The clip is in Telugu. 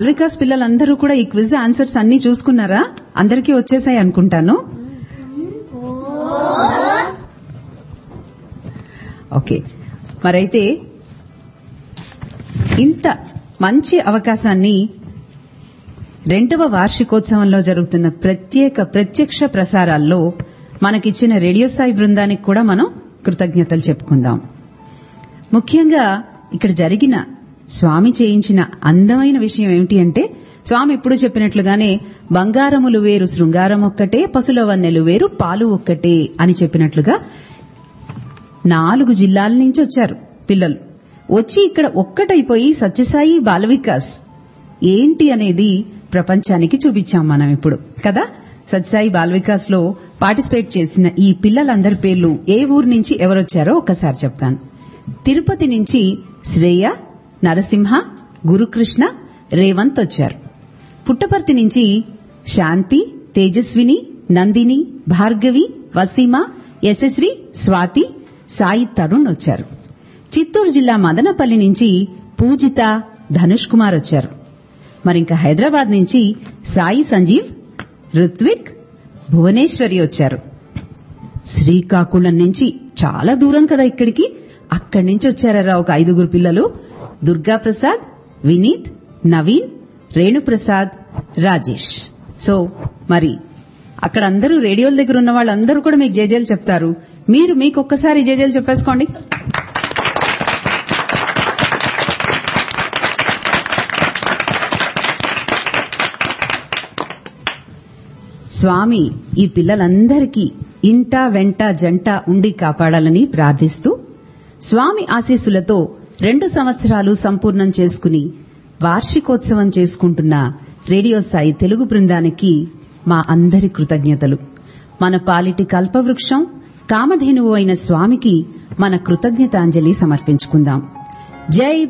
వికాస్ పిల్లలందరూ కూడా ఈ క్విజ్ ఆన్సర్స్ అన్ని చూసుకున్నారా అందరికీ వచ్చేసాయి అనుకుంటాను ఓకే మరైతే ఇంత మంచి అవకాశాన్ని రెండవ వార్షికోత్సవంలో జరుగుతున్న ప్రత్యేక ప్రత్యక్ష ప్రసారాల్లో మనకిచ్చిన రేడియో సాయి బృందానికి కూడా మనం కృతజ్ఞతలు చెప్పుకుందాం ముఖ్యంగా ఇక్కడ జరిగిన స్వామి చేయించిన అందమైన విషయం ఏమిటి అంటే స్వామి ఎప్పుడు చెప్పినట్లుగానే బంగారములు వేరు శృంగారం ఒక్కటే పసుల వన్నెలు వేరు పాలు ఒక్కటే అని చెప్పినట్లుగా నాలుగు జిల్లాల నుంచి వచ్చారు పిల్లలు వచ్చి ఇక్కడ ఒక్కటైపోయి సత్యసాయి బాల వికాస్ ఏంటి అనేది ప్రపంచానికి చూపించాం మనం ఇప్పుడు కదా సత్యసాయి బాల వికాస్ లో పార్టిసిపేట్ చేసిన ఈ పిల్లలందరి పేర్లు ఏ ఊరు నుంచి ఎవరొచ్చారో ఒక్కసారి చెప్తాను తిరుపతి నుంచి శ్రేయ నరసింహ గురుకృష్ణ రేవంత్ వచ్చారు పుట్టపర్తి నుంచి శాంతి తేజస్విని నందిని భార్గవి వసీమ యశశ్రీ స్వాతి సాయి తరుణ్ వచ్చారు చిత్తూరు జిల్లా మదనపల్లి నుంచి పూజిత ధనుష్ కుమార్ వచ్చారు మరింక హైదరాబాద్ నుంచి సాయి సంజీవ్ రుత్విక్ భువనేశ్వరి వచ్చారు శ్రీకాకుళం నుంచి చాలా దూరం కదా ఇక్కడికి అక్కడి నుంచి వచ్చారా ఒక ఐదుగురు పిల్లలు దుర్గా ప్రసాద్ వినీత్ నవీన్ రేణుప్రసాద్ రాజేష్ సో మరి అక్కడ అందరూ రేడియోల దగ్గర ఉన్న వాళ్ళందరూ కూడా మీకు జేజేలు చెప్తారు మీరు మీకు ఒక్కసారి జేజేలు చెప్పేసుకోండి స్వామి ఈ పిల్లలందరికీ ఇంట వెంట జంట ఉండి కాపాడాలని ప్రార్థిస్తూ స్వామి ఆశీస్సులతో రెండు సంవత్సరాలు సంపూర్ణం చేసుకుని వార్షికోత్సవం చేసుకుంటున్న రేడియో సాయి తెలుగు బృందానికి మా అందరి కృతజ్ఞతలు మన పాలిటి కల్పవృక్షం కామధేనువు అయిన స్వామికి మన కృతజ్ఞతాంజలి సమర్పించుకుందాం జై